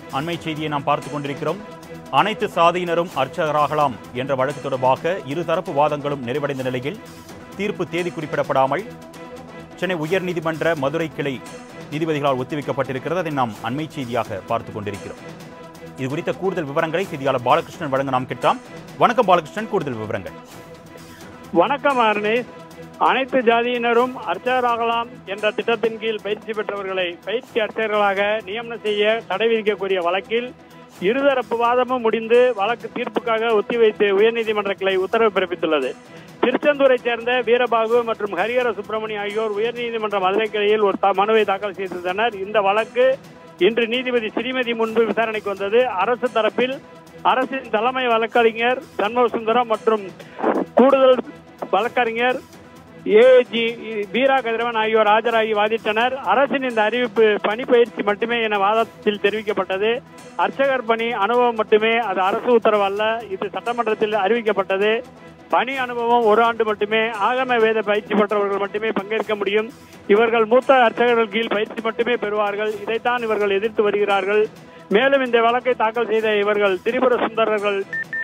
அண்மை செய்தியை நாம் பார்த்துக் கொண்டிருக்கிறோம் அனைத்து சாதியினரும் அர்ச்சகராகலாம் என்ற வழக்கு தொடர்பாக இருதரப்பு வாதங்களும் நிறைவடைந்த நிலையில் தீர்ப்பு தேதி குறிப்பிடப்படாமல் சென்னை உயர்நீதிமன்ற மதுரை கிளை நீதிபதிகளால் ஒத்திவைக்கப்பட்டிருக்கிறது அதை நாம் அண்மை செய்தியாக பார்த்துக் கொண்டிருக்கிறோம் இது குறித்த கூடுதல் விவரங்களை செய்தியாளர் பாலகிருஷ்ணன் வழங்க நாம் கேட்டாம் வணக்கம் பாலகிருஷ்ணன் கூடுதல் விவரங்கள் வணக்கம் அருணேஷ் அனைத்து ஜாதியினரும் அர்ச்சகராகலாம் என்ற திட்டத்தின் கீழ் பயிற்சி பெற்றவர்களை பயிற்சி அர்ச்சகர்களாக நியமனம் செய்ய தடை விதிக்கக்கூடிய வழக்கில் இருதரப்பு வாதமும் முடிந்து வழக்கு தீர்ப்புக்காக ஒத்திவைத்து உயர்நீதிமன்ற கிளை உத்தரவு பிறப்பித்துள்ளது திருச்செந்தூரை சேர்ந்த வீரபாகு மற்றும் ஹரிஹர சுப்பிரமணிய ஆகியோர் உயர்நீதிமன்ற மதுரை கிளையில் ஒரு த- மனுவை தாக்கல் செய்திருந்தனர் இந்த வழக்கு இன்று நீதிபதி ஸ்ரீமதி முன்பு விசாரணைக்கு வந்தது அரசு தரப்பில் அரசின் தலைமை வழக்கறிஞர் சண்முக சுந்தரம் மற்றும் கூடுதல் வழக்கறிஞர் ஏஜி பீரா கதிரவன் ஆகியோர் ஆஜராகி வாதிட்டனர் அரசின் இந்த அறிவிப்பு பணி பயிற்சி மட்டுமே என வாதத்தில் தெரிவிக்கப்பட்டது அர்ச்சகர் பணி அனுபவம் மட்டுமே அது அரசு உத்தரவு அல்ல இது சட்டமன்றத்தில் அறிவிக்கப்பட்டது பணி அனுபவம் ஒரு ஆண்டு மட்டுமே ஆகம வேத பயிற்சி பெற்றவர்கள் மட்டுமே பங்கேற்க முடியும் இவர்கள் மூத்த அர்ச்சகர்கள் கீழ் பயிற்சி மட்டுமே பெறுவார்கள் இதைத்தான் இவர்கள் எதிர்த்து வருகிறார்கள் மேலும் இந்த வழக்கை தாக்கல் செய்த இவர்கள் திரிபுர சுந்தரர்கள்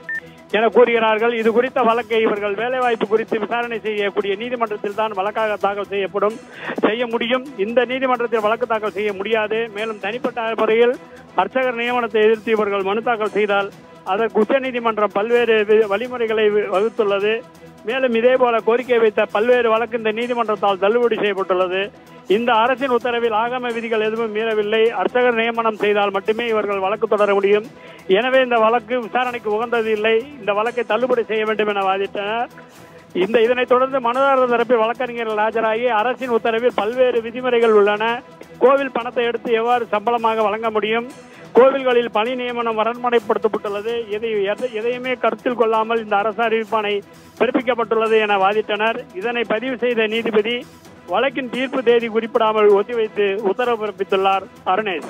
என கூறுகிறார்கள் இது குறித்த வழக்கை இவர்கள் வேலைவாய்ப்பு குறித்து விசாரணை செய்யக்கூடிய நீதிமன்றத்தில் தான் வழக்காக தாக்கல் செய்யப்படும் செய்ய முடியும் இந்த நீதிமன்றத்தில் வழக்கு தாக்கல் செய்ய முடியாது மேலும் தனிப்பட்ட முறையில் அர்ச்சகர் நியமனத்தை எதிர்த்து இவர்கள் மனு தாக்கல் செய்தால் அதற்கு உச்சநீதிமன்றம் பல்வேறு வி- வழிமுறைகளை வி- வகுத்துள்ளது மேலும் இதேபோல கோரிக்கை வைத்த பல்வேறு வழக்கு இந்த நீதிமன்றத்தால் தள்ளுபடி செய்யப்பட்டுள்ளது இந்த அரசின் உத்தரவில் ஆகம விதிகள் எதுவும் மீறவில்லை அர்ச்சகர் நியமனம் செய்தால் மட்டுமே இவர்கள் வழக்கு தொடர முடியும் எனவே இந்த வழக்கு விசாரணைக்கு உகந்தது இல்லை இந்த வழக்கை தள்ளுபடி செய்ய வேண்டும் என வாதிட்டனர் இந்த இதனைத் தொடர்ந்து மனுதாரர் தரப்பில் வழக்கறிஞர்கள் ஆஜராகி அரசின் உத்தரவில் பல்வேறு விதிமுறைகள் உள்ளன கோவில் பணத்தை எடுத்து எவ்வாறு சம்பளமாக வழங்க முடியும் கோவில்களில் பணி நியமனம் வரண்மனைப்படுத்தப்பட்டுள்ளது எதை எதை- எதையுமே கருத்தில் கொள்ளாமல் இந்த அரசு அறிவிப்பானை பிறப்பிக்கப்பட்டுள்ளது என வாதிட்டனர் இதனை பதிவு செய்த நீதிபதி வழக்கின் தீர்ப்பு தேதி குறிப்பிடாமல் ஒத்திவைத்து உத்தரவு பிறப்பித்துள்ளார் அருணேஷ்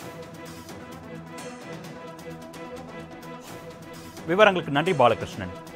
விவரங்களுக்கு நன்றி பாலகிருஷ்ணன்